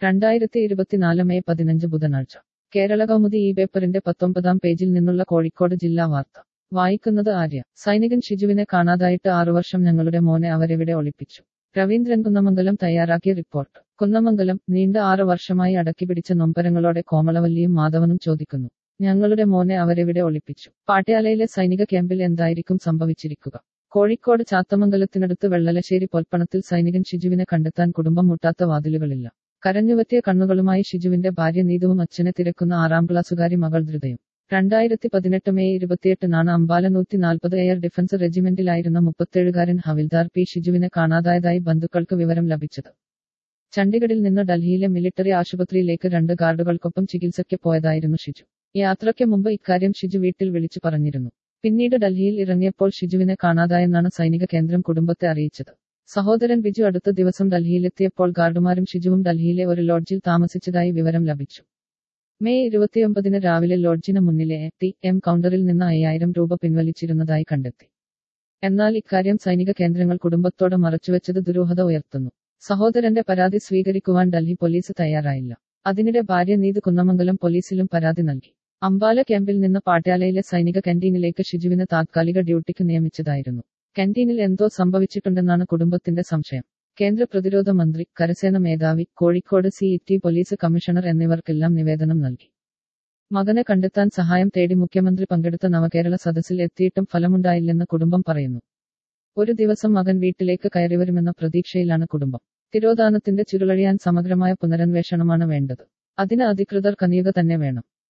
രണ്ടായിരത്തി ഇരുപത്തിനാല് മെയ് പതിനഞ്ച് ബുധനാഴ്ച കേരള കൗമുദി ഈ പേപ്പറിന്റെ പത്തൊമ്പതാം പേജിൽ നിന്നുള്ള കോഴിക്കോട് ജില്ലാ വാർത്ത വായിക്കുന്നത് ആര്യ സൈനികൻ ഷിജുവിനെ കാണാതായിട്ട് ആറു വർഷം ഞങ്ങളുടെ മോനെ അവരെവിടെ ഒളിപ്പിച്ചു രവീന്ദ്രൻ കുന്നമംഗലം തയ്യാറാക്കിയ റിപ്പോർട്ട് കുന്നമംഗലം നീണ്ട ആറ് വർഷമായി അടക്കിപ്പിടിച്ച നൊമ്പരങ്ങളോടെ കോമളവല്ലിയും മാധവനും ചോദിക്കുന്നു ഞങ്ങളുടെ മോനെ അവരെവിടെ ഒളിപ്പിച്ചു പാട്യാലയിലെ സൈനിക ക്യാമ്പിൽ എന്തായിരിക്കും സംഭവിച്ചിരിക്കുക കോഴിക്കോട് ചാത്തമംഗലത്തിനടുത്ത് വെള്ളലശ്ശേരി പൊൽപ്പണത്തിൽ സൈനികൻ ഷിജുവിനെ കണ്ടെത്താൻ കുടുംബം മുട്ടാത്ത വാതിലുകളില്ല കരഞ്ഞുവറ്റിയ കണ്ണുകളുമായി ഷിജുവിന്റെ ഭാര്യ നീതുവും അച്ഛനെ തിരക്കുന്ന ആറാം ക്ലാസ്സുകാരി മകൾ ധൃതയും രണ്ടായിരത്തി പതിനെട്ട് മെയ് ഇരുപത്തിയെട്ടിനാണ് അമ്പാല നൂറ്റി നാൽപ്പത് എയർ ഡിഫൻസ് റെജിമെന്റിലായിരുന്ന മുപ്പത്തേഴുകാരൻ ഹവിൽദാർ പി ഷിജുവിനെ കാണാതായതായി ബന്ധുക്കൾക്ക് വിവരം ലഭിച്ചത് ചണ്ഡിഗഡിൽ നിന്ന് ഡൽഹിയിലെ മിലിറ്ററി ആശുപത്രിയിലേക്ക് രണ്ട് ഗാർഡുകൾക്കൊപ്പം ചികിത്സയ്ക്ക് പോയതായിരുന്നു ഷിജു യാത്രയ്ക്ക് മുമ്പ് ഇക്കാര്യം ഷിജു വീട്ടിൽ വിളിച്ചു പറഞ്ഞിരുന്നു പിന്നീട് ഡൽഹിയിൽ ഇറങ്ങിയപ്പോൾ ഷിജുവിനെ കാണാതായെന്നാണ് സൈനിക കേന്ദ്രം കുടുംബത്തെ അറിയിച്ചത് സഹോദരൻ ബിജു അടുത്ത ദിവസം ഡൽഹിയിലെത്തിയപ്പോൾ ഗാർഡുമാരും ഷിജുവും ഡൽഹിയിലെ ഒരു ലോഡ്ജിൽ താമസിച്ചതായി വിവരം ലഭിച്ചു മെയ് ഇരുപത്തിയൊമ്പതിന് രാവിലെ ലോഡ്ജിന് മുന്നിലെ ടി എം കൗണ്ടറിൽ നിന്ന് അയ്യായിരം രൂപ പിൻവലിച്ചിരുന്നതായി കണ്ടെത്തി എന്നാൽ ഇക്കാര്യം സൈനിക കേന്ദ്രങ്ങൾ കുടുംബത്തോട് മറച്ചുവെച്ചത് ദുരൂഹത ഉയർത്തുന്നു സഹോദരന്റെ പരാതി സ്വീകരിക്കുവാൻ ഡൽഹി പോലീസ് തയ്യാറായില്ല അതിനിടെ ഭാര്യ നീത് കുന്നമംഗലം പോലീസിലും പരാതി നൽകി അംബാല ക്യാമ്പിൽ നിന്ന് പാട്യാലയിലെ സൈനിക കാന്റീനിലേക്ക് ഷിജുവിനെ താത്കാലിക ഡ്യൂട്ടിക്ക് നിയമിച്ചതായിരുന്നു കാന്റീനിൽ എന്തോ സംഭവിച്ചിട്ടുണ്ടെന്നാണ് കുടുംബത്തിന്റെ സംശയം കേന്ദ്ര പ്രതിരോധ മന്ത്രി കരസേന മേധാവി Kozhikode city police commissioner എന്നിവർക്കെല്ലാം നിവേദനം നൽകി മകനെ കണ്ടെത്താൻ സഹായം തേടി മുഖ്യമന്ത്രി പങ്കെടുത്ത നവകേരള സദസ്സിൽ എത്തിയിട്ടും ഫലമുണ്ടായില്ലെന്ന് കുടുംബം പറയുന്നു ഒരു ദിവസം മകൻ വീട്ടിലേക്ക് കയറിവരുമെന്ന പ്രതീക്ഷയിലാണ് കുടുംബം തിരോധാനത്തിന്റെ ചുരുളഴിയാൻ സമഗ്രമായ പുനരന്വേഷണമാണ് വേണ്ടത് അതിന് അധികൃതർ കനിയുക തന്നെ വേണം